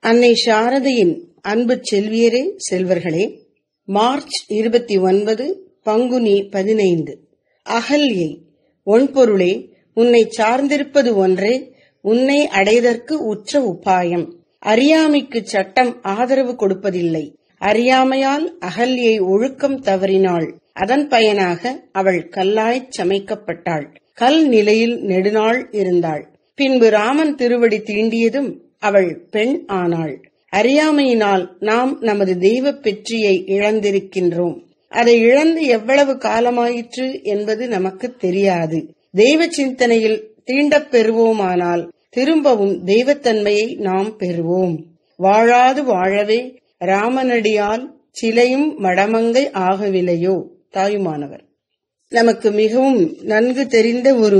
அன்னை சாரதையின் அன்பு செல்வியரே செல்வர்களே மார்ச் இருபத்தி ஒன்பது பங்குனி பதினைந்து அகல்யை ஒன்பொருளே உன்னை சார்ந்திருப்பது ஒன்றே உன்னை அடைதற்கு உற்ற உபாயம் அறியாமைக்கு சட்டம் ஆதரவு கொடுப்பதில்லை அறியாமையால் அகல்யை ஒழுக்கம் தவறினாள் அதன் பயனாக அவள் கல்லாய்ச் சமைக்கப்பட்டாள் கல் நிலையில் நெடுநாள் இருந்தாள் பின்பு ராமன் திருவடி தீண்டியதும் அவள் பெண் ஆனாள் அறியாமையினால் நாம் நமது தெய்வ பெற்றியை இழந்திருக்கின்றோம் அதை இழந்து எவ்வளவு காலமாயிற்று என்பது நமக்கு தெரியாது தெய்வ சிந்தனையில் தீண்டப் பெறுவோமானால் திரும்பவும் தெய்வத்தன்மையை நாம் பெறுவோம் வாழாது வாழவே ராமனடியால் சிலையும் மடமங்கை ஆகவில்லையோ தாயுமானவர் நமக்கு மிகவும் நன்கு தெரிந்த ஒரு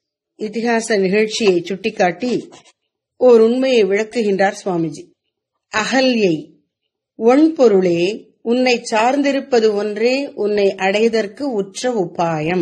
இதிகாச நிகழ்ச்சியை சுட்டிக்காட்டி ஓர் உண்மையை விளக்குகின்றார் சுவாமிஜி அகல்யை ஒன்பொருளே உன்னை சார்ந்திருப்பது ஒன்றே உன்னை அடைதற்கு உற்ற உபாயம்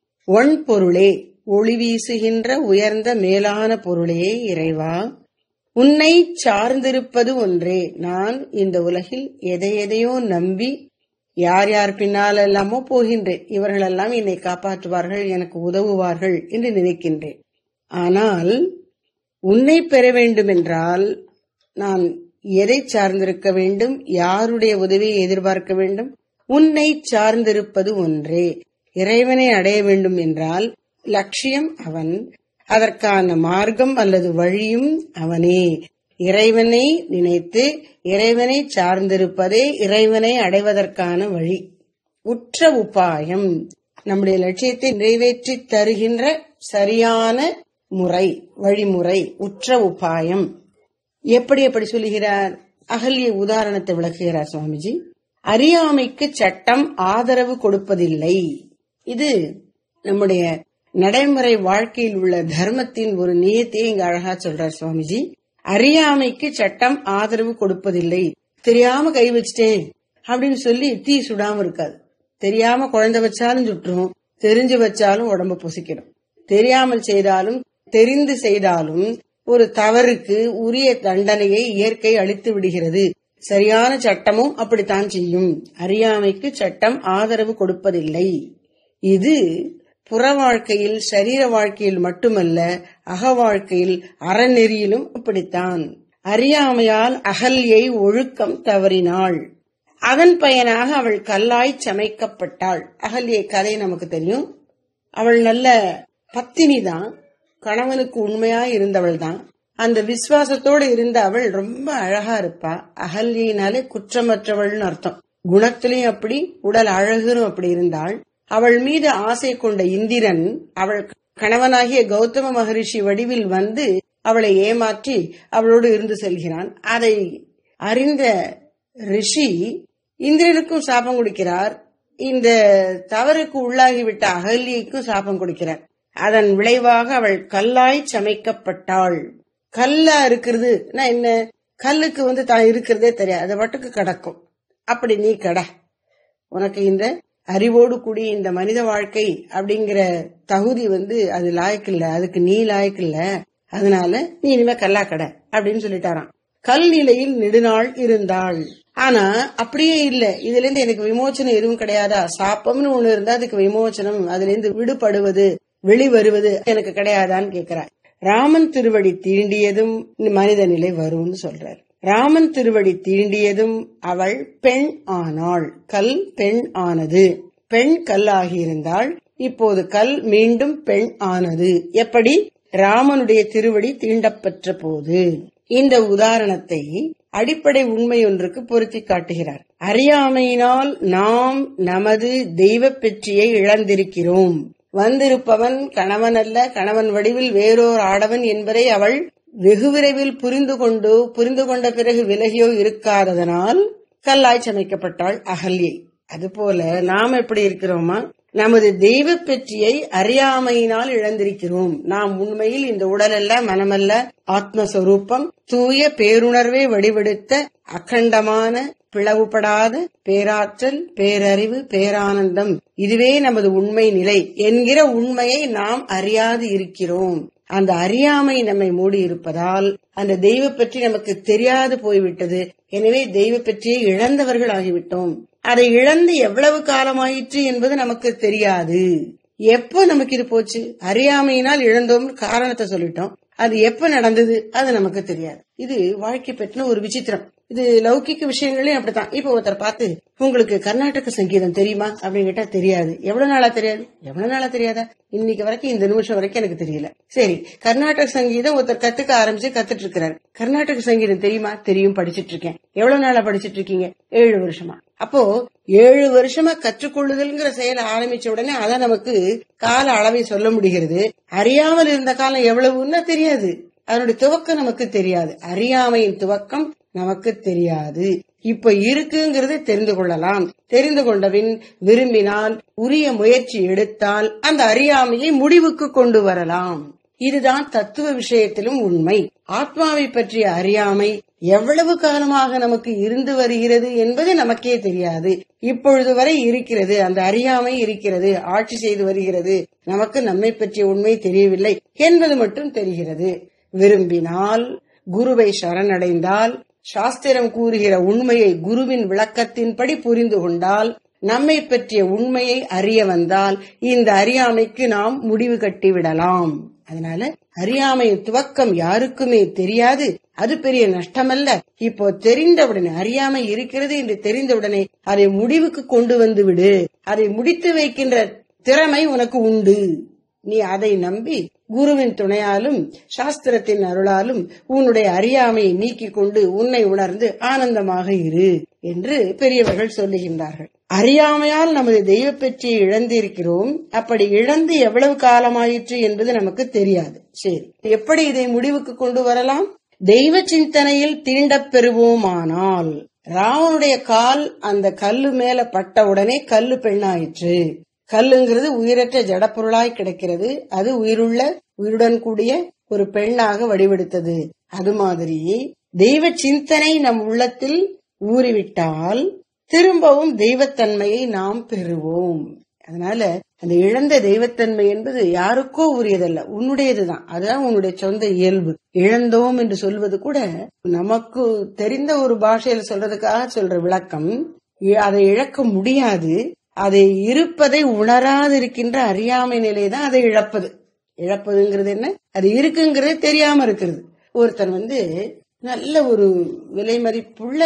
ஒன்பொருளே ஒளி வீசுகின்ற உயர்ந்த மேலான பொருளே இறைவா உன்னை சார்ந்திருப்பது ஒன்றே நான் இந்த உலகில் எதை எதையோ நம்பி யார் யார் பின்னால் எல்லாமோ போகின்றேன் இவர்களெல்லாம் என்னை காப்பாற்றுவார்கள் எனக்கு உதவுவார்கள் என்று நினைக்கின்றேன் ஆனால் உன்னை பெற வேண்டுமென்றால் நான் எதை சார்ந்திருக்க வேண்டும் யாருடைய உதவியை எதிர்பார்க்க வேண்டும் உன்னை சார்ந்திருப்பது ஒன்றே இறைவனை அடைய வேண்டும் என்றால் லட்சியம் அவன் அதற்கான மார்க்கம் அல்லது வழியும் அவனே இறைவனை நினைத்து இறைவனை சார்ந்திருப்பதே இறைவனை அடைவதற்கான வழி உற்ற உபாயம் நம்முடைய லட்சியத்தை நிறைவேற்றி தருகின்ற சரியான முறை வழிமுறை உற்ற உபாயம் எப்படி எப்படி சொல்லுகிறார் அகல்ய உதாரணத்தை விளக்குகிறார் சுவாமிஜி அறியாமைக்கு சட்டம் ஆதரவு கொடுப்பதில்லை இது நம்முடைய நடைமுறை வாழ்க்கையில் உள்ள தர்மத்தின் ஒரு நியத்தை இங்க அழகா சொல்றார் சுவாமிஜி அறியாமைக்கு சட்டம் ஆதரவு கொடுப்பதில்லை தெரியாம கை வச்சிட்டேன் அப்படின்னு சொல்லி தீ சுடாம இருக்காது தெரியாம குழந்தை வச்சாலும் சுட்டுரும் தெரிஞ்சு வச்சாலும் உடம்பு பொசிக்கிடும் தெரியாமல் செய்தாலும் தெரிந்து செய்தாலும் ஒரு தவறுக்கு உரிய தண்டனையை இயற்கை அளித்து விடுகிறது சரியான சட்டமும் அப்படித்தான் செய்யும் அறியாமைக்கு சட்டம் ஆதரவு கொடுப்பதில்லை இது புற வாழ்க்கையில் சரீர வாழ்க்கையில் மட்டுமல்ல அக வாழ்க்கையில் அறநெறியிலும் அப்படித்தான் அறியாமையால் அகல்யை ஒழுக்கம் தவறினாள் அதன் பயனாக அவள் கல்லாய் சமைக்கப்பட்டாள் அகல்யை கதை நமக்கு தெரியும் அவள் நல்ல பத்தினி தான் கணவனுக்கு உண்மையா இருந்தவள் தான் அந்த விசுவாசத்தோடு இருந்த அவள் ரொம்ப அழகா இருப்பா அகல்யினாலே குற்றமற்றவள்னு அர்த்தம் குணத்திலையும் அப்படி உடல் அழகும் அப்படி இருந்தாள் அவள் மீது ஆசை கொண்ட இந்திரன் அவள் கணவனாகிய கௌதம மகரிஷி வடிவில் வந்து அவளை ஏமாற்றி அவளோடு இருந்து செல்கிறான் அதை அறிந்த ரிஷி இந்திரனுக்கும் சாபம் கொடுக்கிறார் இந்த தவறுக்கு உள்ளாகிவிட்ட அகல்யைக்கும் சாபம் கொடுக்கிறார் அதன் விளைவாக அவள் கல்லாய் சமைக்கப்பட்டாள் கல்லா இருக்கிறது என்ன கல்லுக்கு வந்து தான் இருக்கிறதே தெரியாது அது மட்டுக்கு கிடக்கும் அப்படி நீ கட உனக்கு இந்த அறிவோடு கூடிய இந்த மனித வாழ்க்கை அப்படிங்கிற தகுதி வந்து அது லாயக்கில்ல அதுக்கு நீ லாயக்கில்ல அதனால நீ இனிமே கல்லா கடை அப்படின்னு சொல்லிட்டாராம் கல் நிலையில் நெடுநாள் இருந்தாள் ஆனா அப்படியே இல்ல இதுல இருந்து எனக்கு விமோச்சனம் எதுவும் கிடையாதா சாப்பம்னு ஒண்ணு இருந்தா அதுக்கு விமோச்சனம் அதுல இருந்து விடுபடுவது வெளிவருவது எனக்கு கிடையாதான்னு கேக்குறார் ராமன் திருவடி தீண்டியதும் மனித நிலை வரும்னு சொல்றார் ராமன் திருவடி தீண்டியதும் அவள் பெண் ஆனாள் கல் பெண் ஆனது பெண் கல் ஆகியிருந்தாள் இப்போது கல் மீண்டும் பெண் ஆனது எப்படி ராமனுடைய திருவடி தீண்டப்பெற்ற போது இந்த உதாரணத்தை அடிப்படை உண்மை ஒன்றுக்கு பொருத்தி காட்டுகிறார் அறியாமையினால் நாம் நமது தெய்வ பெற்றியை இழந்திருக்கிறோம் வந்திருப்பவன் கணவன் அல்ல கணவன் வடிவில் வேறோர் ஆடவன் என்பதை அவள் வெகு விரைவில் புரிந்து கொண்டு புரிந்து கொண்ட பிறகு விலகியோ இருக்காததனால் கல்லாய் சமைக்கப்பட்டாள் அகல்யை அதுபோல நாம் எப்படி இருக்கிறோமா நமது தெய்வ பெற்றியை அறியாமையினால் இழந்திருக்கிறோம் நாம் உண்மையில் இந்த உடலல்ல மனமல்ல ஆத்மஸ்வரூபம் தூய பேருணர்வை வடிவெடுத்த அகண்டமான பிளவுபடாத பேராற்றல் பேரறிவு பேரானந்தம் இதுவே நமது உண்மை நிலை என்கிற உண்மையை நாம் அறியாது இருக்கிறோம் அந்த அறியாமை நம்மை மூடி இருப்பதால் அந்த தெய்வ பற்றி நமக்கு தெரியாது போய்விட்டது எனவே தெய்வ பற்றியே இழந்தவர்கள் ஆகிவிட்டோம் அதை இழந்து எவ்வளவு காலமாயிற்று என்பது நமக்கு தெரியாது எப்போ நமக்கு இது போச்சு அறியாமையினால் இழந்தோம் காரணத்தை சொல்லிட்டோம் அது எப்ப நடந்தது அது நமக்கு தெரியாது இது வாழ்க்கை பற்றின ஒரு விசித்திரம் இது லௌகிக்க விஷயங்களையும் அப்படித்தான் இப்ப ஒருத்தர் பார்த்து உங்களுக்கு கர்நாடக சங்கீதம் தெரியுமா அப்படின்னு கேட்டா தெரியாது எவ்வளவு நாளா தெரியாது எவ்வளவு நாளா தெரியாதா இன்னைக்கு வரைக்கும் இந்த நிமிஷம் வரைக்கும் எனக்கு தெரியல சரி கர்நாடக சங்கீதம் ஒருத்தர் கத்துக்க ஆரம்பிச்சு கத்துட்டு இருக்கிறாரு கர்நாடக சங்கீதம் தெரியுமா தெரியும் படிச்சிட்டு இருக்கேன் எவ்வளவு நாளா படிச்சிட்டு இருக்கீங்க ஏழு வருஷமா அப்போ ஏழு வருஷமா கற்றுக்கொள்ளுதல்ங்கிற செயலை ஆரம்பிச்ச உடனே அதை நமக்கு கால அளவை சொல்ல முடிகிறது அறியாமல் இருந்த காலம் எவ்வளவுன்னா தெரியாது அதனுடைய துவக்கம் நமக்கு தெரியாது அறியாமையின் துவக்கம் நமக்கு தெரியாது இப்ப இருக்குங்கிறது தெரிந்து கொள்ளலாம் தெரிந்து கொண்டபின் விரும்பினால் உரிய முயற்சி எடுத்தால் அந்த அறியாமையை முடிவுக்கு கொண்டு வரலாம் இதுதான் தத்துவ விஷயத்திலும் உண்மை ஆத்மாவை பற்றிய அறியாமை எவ்வளவு காலமாக நமக்கு இருந்து வருகிறது என்பது நமக்கே தெரியாது இப்பொழுது வரை இருக்கிறது அந்த அறியாமை இருக்கிறது ஆட்சி செய்து வருகிறது நமக்கு நம்மை பற்றிய உண்மை தெரியவில்லை என்பது மட்டும் தெரிகிறது விரும்பினால் குருவை சரணடைந்தால் சாஸ்திரம் கூறுகிற உண்மையை குருவின் விளக்கத்தின்படி புரிந்து கொண்டால் நம்மை பற்றிய உண்மையை அறிய வந்தால் இந்த அறியாமைக்கு நாம் முடிவு கட்டிவிடலாம் அதனால அறியாமையின் துவக்கம் யாருக்குமே தெரியாது அது பெரிய நஷ்டமல்ல இப்போ தெரிந்தவுடனே அறியாமை இருக்கிறது என்று தெரிந்தவுடனே அதை முடிவுக்கு கொண்டு வந்து விடு அதை முடித்து வைக்கின்ற திறமை உனக்கு உண்டு நீ அதை நம்பி குருவின் துணையாலும் சாஸ்திரத்தின் அருளாலும் உன்னுடைய அறியாமையை நீக்கிக் கொண்டு உன்னை உணர்ந்து ஆனந்தமாக இரு என்று பெரியவர்கள் சொல்லுகின்றார்கள் அறியாமையால் நமது தெய்வ பெற்றியை இழந்திருக்கிறோம் அப்படி இழந்து எவ்வளவு காலமாயிற்று என்பது நமக்கு தெரியாது சரி எப்படி இதை முடிவுக்கு கொண்டு வரலாம் தெய்வ சிந்தனையில் தீண்டப் பெறுவோமானால் ராவனுடைய கால் அந்த கல்லு மேல பட்ட உடனே கல்லு பெண்ணாயிற்று கல்லுங்கிறது உயிரற்ற ஜடப்பொருளாய் கிடைக்கிறது அது உயிருள்ள உயிருடன் கூடிய ஒரு பெண்ணாக வடிவெடுத்தது அது மாதிரி தெய்வ சிந்தனை நம் உள்ளத்தில் ஊறிவிட்டால் திரும்பவும் தெய்வத்தன்மையை நாம் பெறுவோம் அதனால அந்த இழந்த தெய்வத்தன்மை என்பது யாருக்கோ உரியதல்ல உன்னுடையதுதான் அதுதான் உன்னுடைய சொந்த இயல்பு இழந்தோம் என்று சொல்வது கூட நமக்கு தெரிந்த ஒரு பாஷையில சொல்றதுக்காக சொல்ற விளக்கம் அதை இழக்க முடியாது அதை இருப்பதை உணராதிருக்கின்ற அறியாமை நிலை தான் அதை இழப்பது இழப்பதுங்கிறது என்ன அது இருக்குங்கிறது தெரியாம இருக்கிறது ஒருத்தன் வந்து நல்ல ஒரு விலை மதிப்புள்ள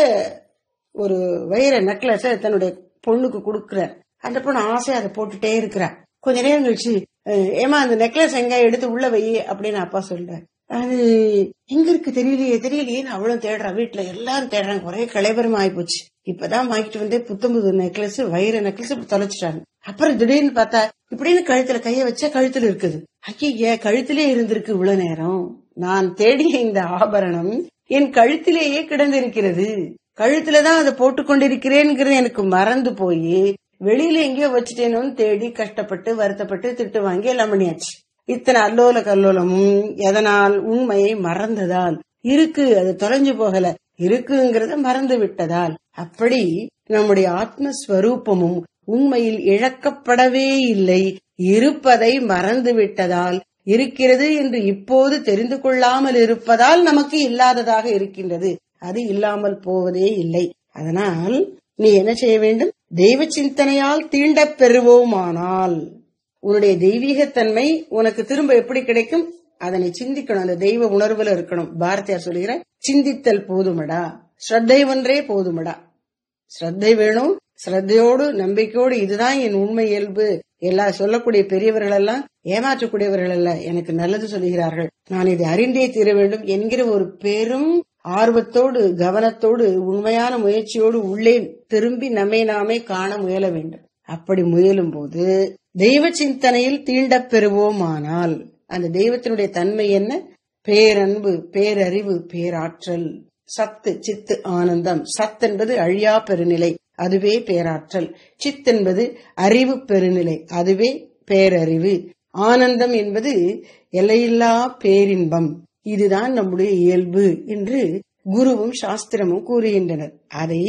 ஒரு வைர நெக்லஸ தன்னுடைய பொண்ணுக்கு கொடுக்கிறார் அந்த பொண்ணு ஆசையா அதை போட்டுட்டே இருக்கிறா கொஞ்ச நேரம் கழிச்சு ஏமா அந்த நெக்லஸ் எங்க எடுத்து உள்ள வை அப்படின்னு அப்பா சொல்றாரு அது எங்க இருக்கு தெரியலையே தெரியலையே அவளும் தேடுறா வீட்டுல எல்லாரும் தேடுறாங்க ஒரே கலைபரம் ஆயிப்போச்சு இப்பதான் வாங்கிட்டு வந்து புத்தம்புது நெக்லஸ் வைர நெக்லஸ் தொலைச்சிட்டாங்க அப்புறம் திடீர்னு பார்த்தா இப்படின்னு கழுத்துல கைய வச்சா கழுத்துல இருக்குது ஐய கழுத்திலே இருந்திருக்கு இவ்வளவு நேரம் நான் தேடிய இந்த ஆபரணம் என் கழுத்திலேயே கிடந்திருக்கிறது கழுத்துலதான் அதை போட்டுக்கொண்டிருக்கிறேங்கிறது எனக்கு மறந்து போய் வெளியில எங்கேயோ வச்சுட்டேனோன்னு தேடி கஷ்டப்பட்டு வருத்தப்பட்டு திட்டு வாங்கி எல்லாம் பண்ணியாச்சு இத்தனை அல்லோல கல்லோலமும் எதனால் உண்மையை மறந்ததால் இருக்கு அது தொலைஞ்சு போகல இருக்குங்கிறத மறந்து விட்டதால் அப்படி நம்முடைய ஆத்மஸ்வரூபமும் உண்மையில் இழக்கப்படவே இல்லை இருப்பதை மறந்து விட்டதால் இருக்கிறது என்று இப்போது தெரிந்து கொள்ளாமல் இருப்பதால் நமக்கு இல்லாததாக இருக்கின்றது அது இல்லாமல் போவதே இல்லை அதனால் நீ என்ன செய்ய வேண்டும் தெய்வ சிந்தனையால் தீண்டப் பெறுவோமானால் உன்னுடைய தெய்வீகத்தன்மை உனக்கு திரும்ப எப்படி கிடைக்கும் அதனை சிந்திக்கணும் அந்த தெய்வ உணர்வுல இருக்கணும் பாரதியார் சொல்லுகிற சிந்தித்தல் போதுமடா ஸ்ரத்தை ஒன்றே போதுமடா ஸ்ரத்தை வேணும் ஸ்ரத்தையோடு நம்பிக்கையோடு இதுதான் என் உண்மை இயல்பு எல்லா சொல்லக்கூடிய பெரியவர்கள் எல்லாம் ஏமாற்றக்கூடியவர்கள் அல்ல எனக்கு நல்லது சொல்லுகிறார்கள் நான் இதை அறிந்தே தீர வேண்டும் என்கிற ஒரு பெரும் ஆர்வத்தோடு கவனத்தோடு உண்மையான முயற்சியோடு உள்ளே திரும்பி நம்மை நாமே காண முயல வேண்டும் அப்படி முயலும் போது தெய்வ சிந்தனையில் தீண்டப் பெறுவோமானால் அந்த தெய்வத்தினுடைய தன்மை என்ன பேரன்பு பேரறிவு பேராற்றல் சத்து சித்து ஆனந்தம் சத் என்பது அழியா பெருநிலை அதுவே பேராற்றல் சித் என்பது அறிவு பெருநிலை அதுவே பேரறிவு ஆனந்தம் என்பது எல்லையில்லா பேரின்பம் இதுதான் நம்முடைய இயல்பு என்று குருவும் சாஸ்திரமும் கூறுகின்றனர் அதை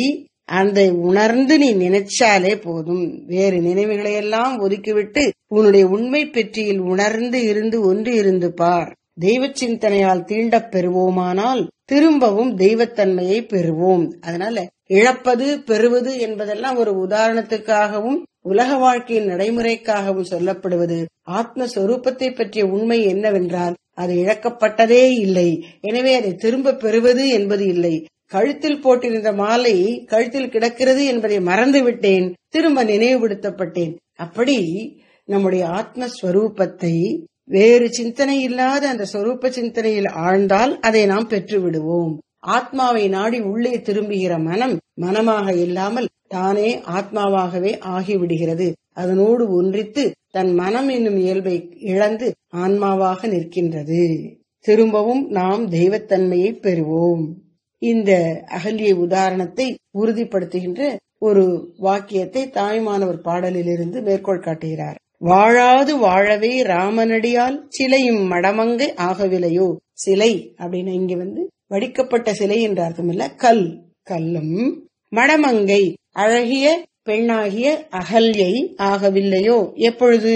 அந்த உணர்ந்து நீ நினைச்சாலே போதும் வேறு நினைவுகளை எல்லாம் ஒதுக்கிவிட்டு உன்னுடைய உண்மை பெற்றியில் உணர்ந்து இருந்து ஒன்று இருந்து பார் தெய்வ சிந்தனையால் தீண்டப் பெறுவோமானால் திரும்பவும் தெய்வத்தன்மையை பெறுவோம் அதனால இழப்பது பெறுவது என்பதெல்லாம் ஒரு உதாரணத்துக்காகவும் உலக வாழ்க்கையின் நடைமுறைக்காகவும் சொல்லப்படுவது ஆத்மஸ்வரூபத்தை பற்றிய உண்மை என்னவென்றால் அது இழக்கப்பட்டதே இல்லை எனவே அதை திரும்ப பெறுவது என்பது இல்லை கழுத்தில் போட்டிருந்த மாலை கழுத்தில் கிடக்கிறது என்பதை மறந்து விட்டேன் திரும்ப நினைவுபடுத்தப்பட்டேன் அப்படி நம்முடைய ஆத்மஸ்வரூபத்தை வேறு சிந்தனை இல்லாத அந்த சொரூப சிந்தனையில் ஆழ்ந்தால் அதை நாம் பெற்று விடுவோம் ஆத்மாவை நாடி உள்ளே திரும்புகிற மனம் மனமாக இல்லாமல் தானே ஆத்மாவாகவே ஆகிவிடுகிறது அதனோடு ஒன்றித்து தன் மனம் என்னும் இயல்பை இழந்து ஆன்மாவாக நிற்கின்றது திரும்பவும் நாம் தெய்வத்தன்மையை பெறுவோம் இந்த அகல்ய உதாரணத்தை உறுதிப்படுத்துகின்ற ஒரு வாக்கியத்தை தாய்மானவர் பாடலிலிருந்து மேற்கோள் காட்டுகிறார் வாழாது வாழவே ராமனடியால் சிலையும் மடமங்கை ஆகவில்லையோ சிலை அப்படின்னு இங்க வந்து வடிக்கப்பட்ட சிலை என்ற அர்த்தம் இல்ல கல் கல்லும் மடமங்கை அழகிய பெண்ணாகிய அகல்யை ஆகவில்லையோ எப்பொழுது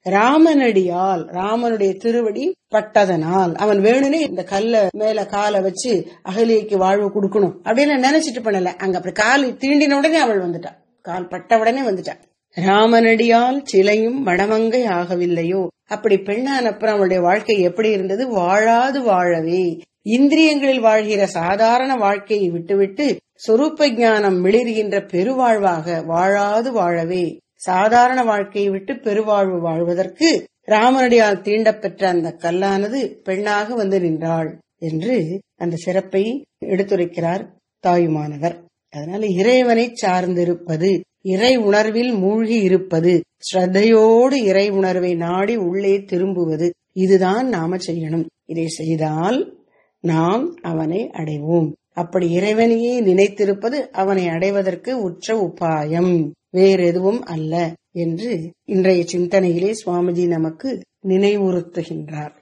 ராமனடியால் ராமனுடைய திருவடி பட்டதனால் அவன் வேணுனே இந்த கல்ல மேல காலை வச்சு அகலியைக்கு வாழ்வு கொடுக்கணும் அப்படின்னு நினைச்சிட்டு பண்ணல அங்க அப்படி கால் தீண்டின உடனே அவள் வந்துட்டா கால் பட்ட உடனே வந்துட்டா ராமனடியால் சிலையும் மடமங்கை ஆகவில்லையோ அப்படி பெண்ணான அப்புறம் அவளுடைய வாழ்க்கை எப்படி இருந்தது வாழாது வாழவே இந்திரியங்களில் வாழ்கிற சாதாரண வாழ்க்கையை விட்டுவிட்டு சொரூப ஞானம் மிளிர்கின்ற பெருவாழ்வாக வாழாது வாழவே சாதாரண வாழ்க்கையை விட்டு பெருவாழ்வு வாழ்வதற்கு ராமனடியால் தீண்டப்பெற்ற அந்த கல்லானது பெண்ணாக வந்து நின்றாள் என்று அந்த சிறப்பை எடுத்துரைக்கிறார் தாயுமானவர் அதனால இறைவனை சார்ந்திருப்பது இறை உணர்வில் மூழ்கி இருப்பது ஸ்ரத்தையோடு இறை உணர்வை நாடி உள்ளே திரும்புவது இதுதான் நாம செய்யணும் இதை செய்தால் நாம் அவனை அடைவோம் அப்படி இறைவனையே நினைத்திருப்பது அவனை அடைவதற்கு உற்ற உபாயம் வேறு எதுவும் அல்ல என்று இன்றைய சிந்தனையிலே சுவாமிஜி நமக்கு நினைவுறுத்துகின்றார்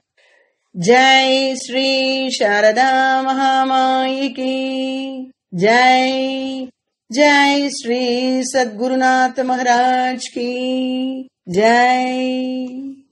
ஜெய் ஸ்ரீ சாரதா மகாமாயிகி ஜெய் ஜெய் ஸ்ரீ சத்குருநாத் மகாராஜ் கி ஜெய்